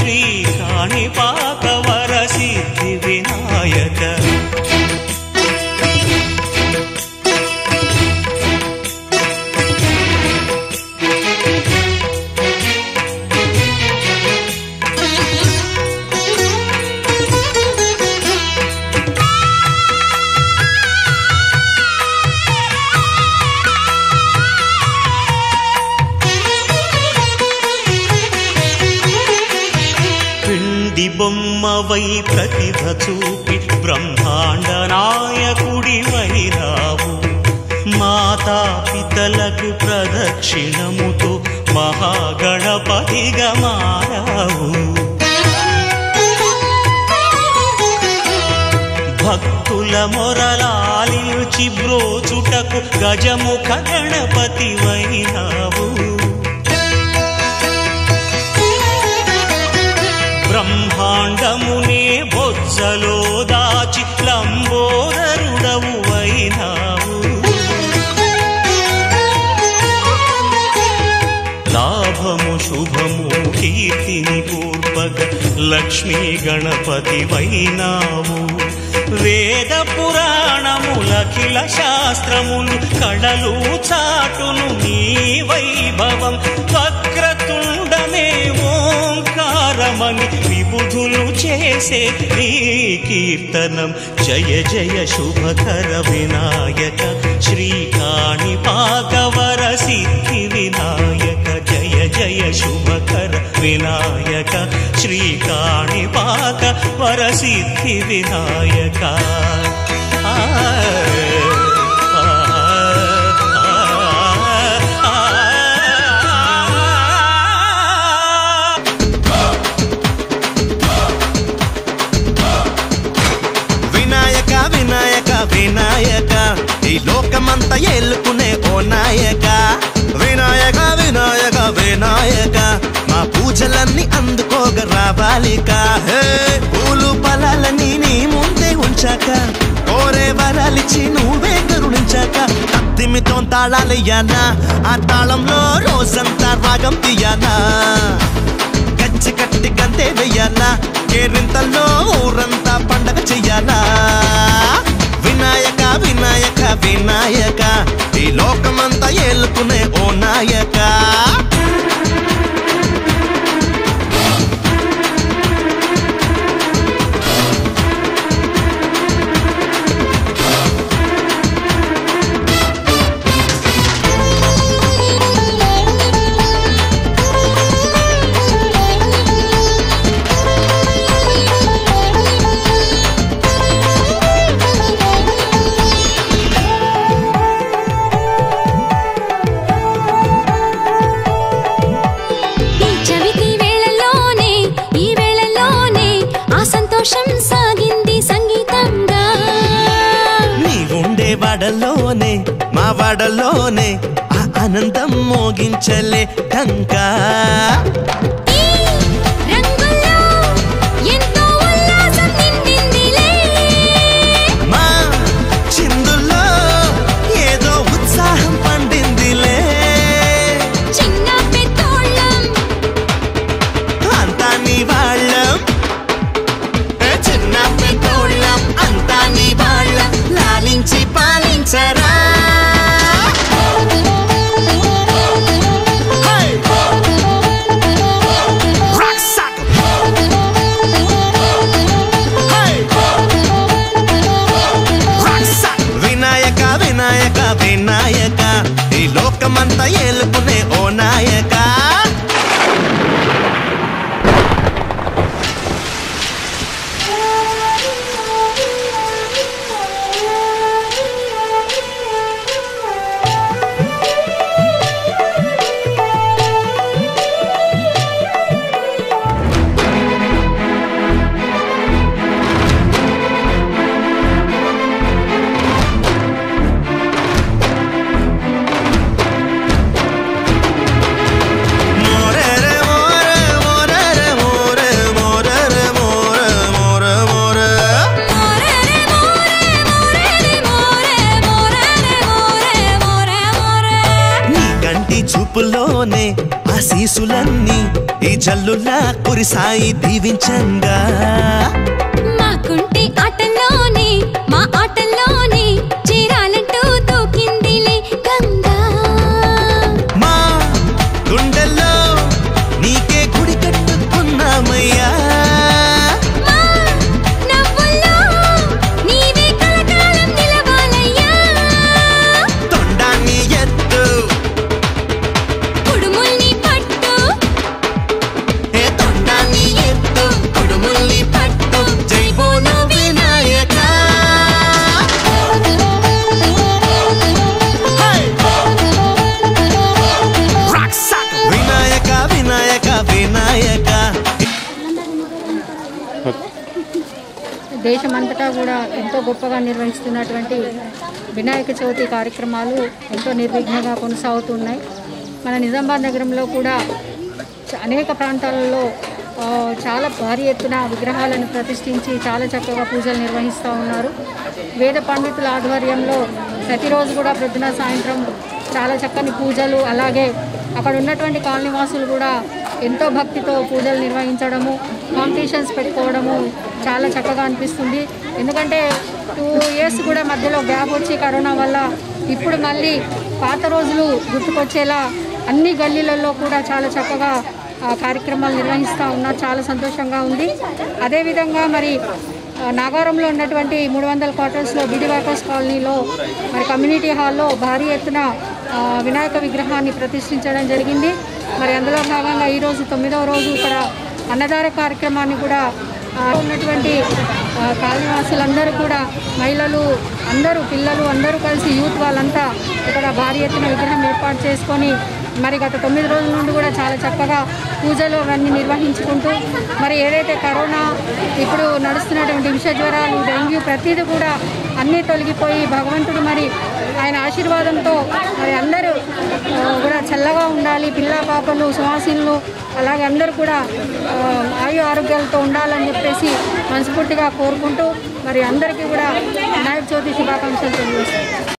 శ్రీ కాణిపాకవర సిద్ధి వినాయక పిండి బొమ్మవై ప్రతిభ చూపి బ్రహ్మాండ నాయకుడి వైరావు మాతా పితలకు ప్రదక్షిణముతో మహాగణపతిగా మారావు భక్తుల మొరలాలించి బ్రోచుటకు గజముఖ గణపతి వైనావు బ్రహ్మాండమునే బొజ్జలో దాచి లంబోదరుడవు అయినావు లాభము శుభము కీర్తిని పూర్వక లక్ష్మీ గణపతి వైనావు వేద పురాణములఖిల శాస్త్రములు కళలు చాటును నీ వైభవం వక్రతుండమే ఓంకారమని విబుధులు చేసే నీ కీర్తనం జయ జయ శుభకర వినాయక శ్రీకాణి పాకవర సిద్ధి వినాయక జయ జయ శుభకర వినాయక శ్రీకాణి పాక వర సిద్ధి వినాయక ఆ, ఆ, ఆ, ఆ. వినాయక వినాయక వినాయక ఈ లోకమంతా ఏలుకునే ఓ నాయక వినాయక వినాయక వినాయక మా పూజలన్నీ అందుకోగ రావాలిక హే పూలు ఫలాలని నీ ముందే ఉంచాక కోరే వరాలిచ్చి నువ్వే కరుణించాక కత్తిమితో తాళాలయ్యానా ఆ తాళంలో రోజంతా రాగం తీయానా గచ్చి కట్టి గంతే వెయ్యాలా కేరింతల్లో ఊరంతా పండగ చెయ్యాలా వినాయక వినాయక వినాయక ఈ లోకమంతా ఏలుకునే ఓ నాయక ఈ చవితి వేళలోనే ఈ వేళలోనే ఆ సంతోషం సాగింది సంగీతంగా నీ ఉండే వాడలోనే మా వాడలోనే ఆ ఆనందం మోగించలే డంకా ఈ రంగుల్లో ఎంతో ఉల్లాసం నిండిందిలే మా చిందుల్లో ఏదో ఉత్సాహం పండిందిలే చిన్న పెద్దోళ్ళం అంతా నీ వాళ్ళం ఏ చిన్న పెద్దోళ్ళం అంతా నీ వాళ్ళం లాలించి పాలించరా హై! జల్లులా కురిసాయి దీవించంగా మాకుంటే ఆటల్లోనే మా ఆటల్లోనే చేరాలంటూ తోకిందిలే గంగా మా గుండెల్లో నీకే గుడి కట్టుకున్నామయ్యా మా నవ్వుల్లో నీవే కలకాలం నిలవాలయ్యా తొండాన్ని ఎత్తు కుడుముల్ని పట్టు ఏ తొండాన్ని ఎత్తు కుడుముల్ని పట్టు జై బోలో వినాయక వినాయక వినాయక వినాయక దేశమంతటా కూడా ఎంతో గొప్పగా నిర్వహిస్తున్నటువంటి వినాయక చవితి కార్యక్రమాలు ఎంతో నిర్విఘ్నంగా కొనసాగుతున్నాయి మన నిజామాబాద్ నగరంలో కూడా చ- అనేక ప్రాంతాలలో ఆ, చాలా భారీ ఎత్తున విగ్రహాలను ప్రతిష్ఠించి చాలా చక్కగా పూజలు నిర్వహిస్తూ ఉన్నారు వేద పండితుల ఆధ్వర్యంలో ప్రతిరోజు కూడా ప్రొద్దున సాయంత్రం చాలా చక్కని పూజలు అలాగే అక్కడ ఉన్నటువంటి కాలనీవాసులు కూడా ఎంతో భక్తితో పూజలు నిర్వహించడము కాంపిటీషన్స్ పెట్టుకోవడము చాలా చక్కగా అనిపిస్తుంది ఎందుకంటే టూ ఇయర్స్ కూడా మధ్యలో గ్యాప్ వచ్చి కరోనా వల్ల ఇప్పుడు మళ్ళీ పాత రోజులు గుర్తుకొచ్చేలా అన్ని గల్లీలలో కూడా చాలా చక్కగా ఆ, కార్యక్రమాలు నిర్వహిస్తూ ఉన్నారు చాలా సంతోషంగా ఉంది అదేవిధంగా మరి ఆ, నాగారంలో ఉన్నటువంటి మూడు వందల క్వార్టర్స్లో బిడి వర్కర్స్ కాలనీలో మరి కమ్యూనిటీ హాల్లో భారీ ఎత్తున ఆ, వినాయక విగ్రహాన్ని ప్రతిష్ఠించడం జరిగింది మరి అందులో భాగంగా ఈరోజు తొమ్మిదవ రోజు ఇక్కడ అన్నదాన కార్యక్రమాన్ని కూడా ఆ, ఉన్నటువంటి ఆ, కాలనీవాసులందరూ కూడా మహిళలు అందరూ పిల్లలు అందరూ కలిసి యూత్ వాళ్ళంతా ఇక్కడ భారీ ఎత్తున విగ్రహం ఏర్పాటు చేసుకొని మరి గత తొమ్మిది రోజుల నుండి కూడా చాలా చక్కగా పూజలు అవన్నీ నిర్వహించుకుంటూ మరి ఏదైతే కరోనా ఇప్పుడు నడుస్తున్నటువంటి విష జ్వరాలు డెంగ్యూ ప్రతిదీ కూడా అన్నీ తొలగిపోయి భగవంతుడు మరి ఆయన ఆశీర్వాదంతో మరి అందరూ ఆ, కూడా చల్లగా ఉండాలి పిల్ల పాపలు సువాసినులు అలాగే అందరూ కూడా ఆ, ఆయు ఆరోగ్యాలతో ఉండాలని చెప్పేసి మనస్ఫూర్తిగా కోరుకుంటూ మరి అందరికీ కూడా వినాయక చవితి శుభాకాంక్షలు తెలియజేస్తాను